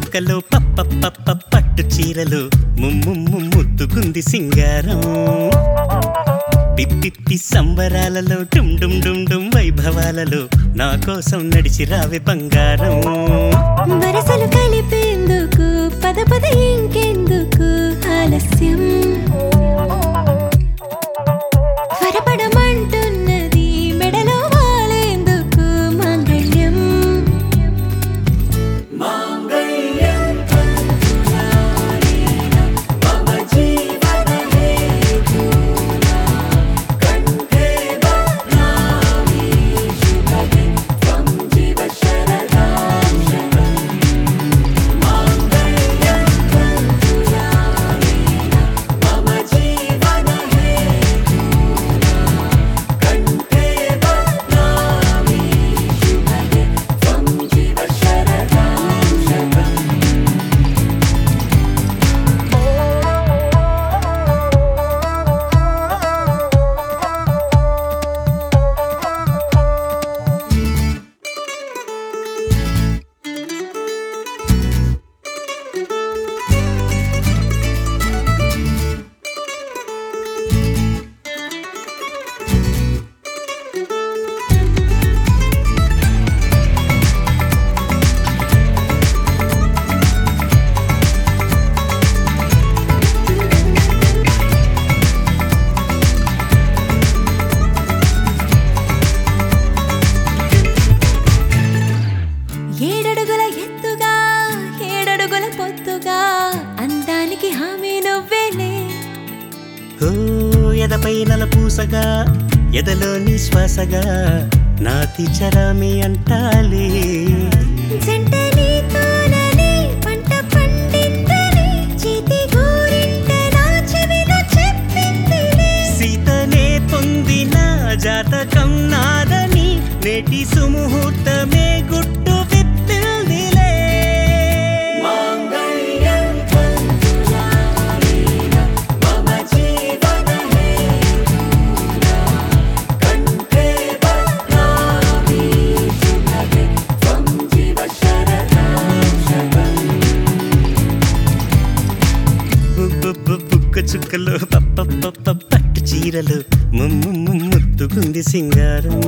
చుక్కలో పప్ప పప్ప పట్టు చీరలు ముమ్ము ముద్దుకుంది సింగారం పిప్పిప్పి సంబరాలలో డుమ్ డుమ్ డుమ్ డుమ్ వైభవాలలో నా కోసం నడిచి రావే బంగారం వరసలు కలిపేందుకు పద పద ఇంకెందుకు ఆలస్యం త్వరపడమంటున్నది మెడలో వాలేందుకు మాంగళ్యం ఏడడుగుల ఎత్తుగా ఏడడుగుల పొత్తుగా అందానికి హామీ నువ్వేలే ఓ ఎదపై నలపూసగా ఎదలోని శ్వాసగా నాతి చరామి అంటాలే జంట నీతోనని పంట పండిందని చేతి గోరింట నా చెవిలో చెప్పిందిలే సీతనే పొందిన జాతకం నాదని నేటి సుముహూర్తమే గుట్టు విప్పిందిలే బు- బు- బుక్క చుక్కలు పప్ప పప్ప పట్టు చీరలు ముమ్ము ముద్దుకుంది సింగారం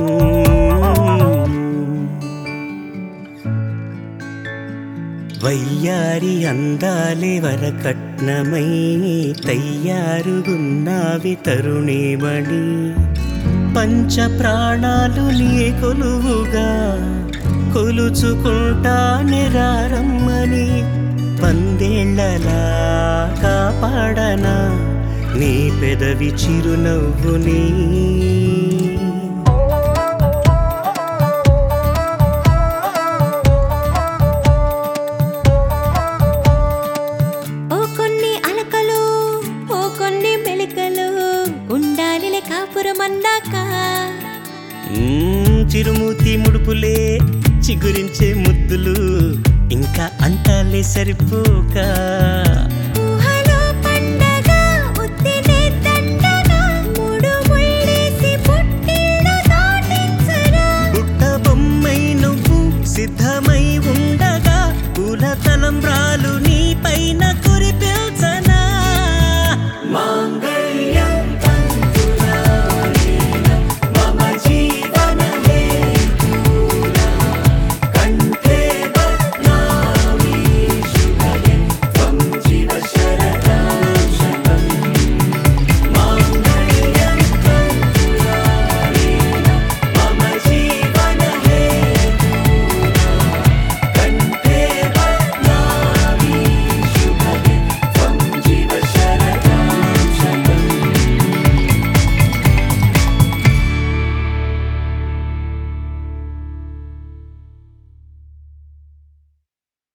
వయ్యారి అందాలే వరకట్నమై తయ్యారుగున్నావి తరుణీమణి పంచ ప్రాణాలు నీ కొలువుగా కొలుచుకుంటా నిరారమ్మని పందేళ్లలా కాపాడనా నీ పెదవి చిరునవ్వుని ఓ కొన్ని అలకలు ఓ కొన్ని మెలికలు ఉండాలిలే కాపురం అన్నాక మ్మ్, చిరుమూతి ముడుపులే చిగురించే ముద్దులు ఇంకా అంటాలే సరిపోక ఊహలో పండగ ఉత్తినే దండగా మూడు ముళ్ళేసి పుట్టిల్లు దాటించరా బుట్ట బొమ్మై నువ్వు సిద్ధమై ఉండగా పూల తలంబ్రాలు నీ పైన